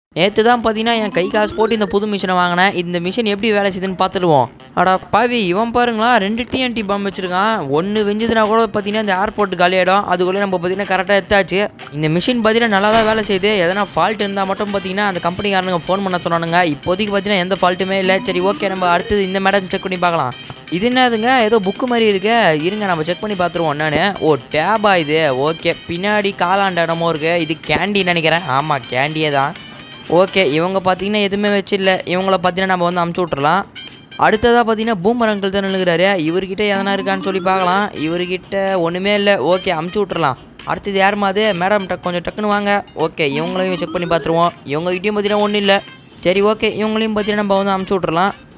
நேற்று தான் பார்த்தீங்கன்னா என் கை காசு போட்டு இந்த புது மிஷினை வாங்கினேன் இந்த மிஷின் எப்படி வேலை செய்யுதுன்னு பார்த்துடுவோம் அடா பாவி இவன் பாருங்களா ரெண்டு டிஎன்டி பாம்பு வச்சிருக்கான் ஒன்று வெஞ்சதுனா கூட பார்த்தீங்கன்னா இந்த ஏர்போர்ட் காலியாயிடும் அதுக்குள்ளே நம்ம பார்த்தீங்கன்னா கரெக்டாக எடுத்தாச்சு இந்த மிஷின் பார்த்தீங்கன்னா நல்லா தான் வேலை செய்யுது எதனா ஃபால்ட் இருந்தால் மட்டும் பார்த்தீங்கன்னா அந்த கம்பெனிக்காரனுங்க ஃபோன் பண்ண சொன்னானுங்க இப்போதைக்கு பார்த்தீங்கன்னா எந்த ஃபால்ட்டுமே இல்லை சரி ஓகே நம்ம அடுத்தது இந்த மேடம் செக் பண்ணி பார்க்கலாம் இது என்னதுங்க ஏதோ புக்கு மாதிரி இருக்கு இருங்க நம்ம செக் பண்ணி பார்த்துருவோம் என்னன்னு ஓ டேபா இது ஓகே பின்னாடி காலாண்ட இடமும் இருக்கு இது கேண்டி நினைக்கிறேன் ஆமாம் கேண்டியே தான் ஓகே இவங்க பார்த்தீங்கன்னா எதுவுமே வச்சில்ல இவங்கள பார்த்தீங்கன்னா நம்ம வந்து அமுச்சு விட்றலாம் அடுத்ததாக பார்த்தீங்கன்னா பூமர் அங்கிள் தான் நிலுகிறாரு இவர்கிட்ட எதனா இருக்கான்னு சொல்லி பார்க்கலாம் இவர்கிட்ட ஒன்றுமே இல்லை ஓகே அமுச்சு விட்றலாம் அடுத்தது யாருமா அது மேடம் டக் கொஞ்சம் டக்குன்னு வாங்க ஓகே இவங்களையும் செக் பண்ணி பார்த்துருவோம் இவங்ககிட்டயும் பார்த்தீங்கன்னா ஒன்றும் இல்லை சரி ஓகே இவங்களையும் பார்த்தீங்கன்னா நம்ம வந்து அமுச்சு விட்றலாம்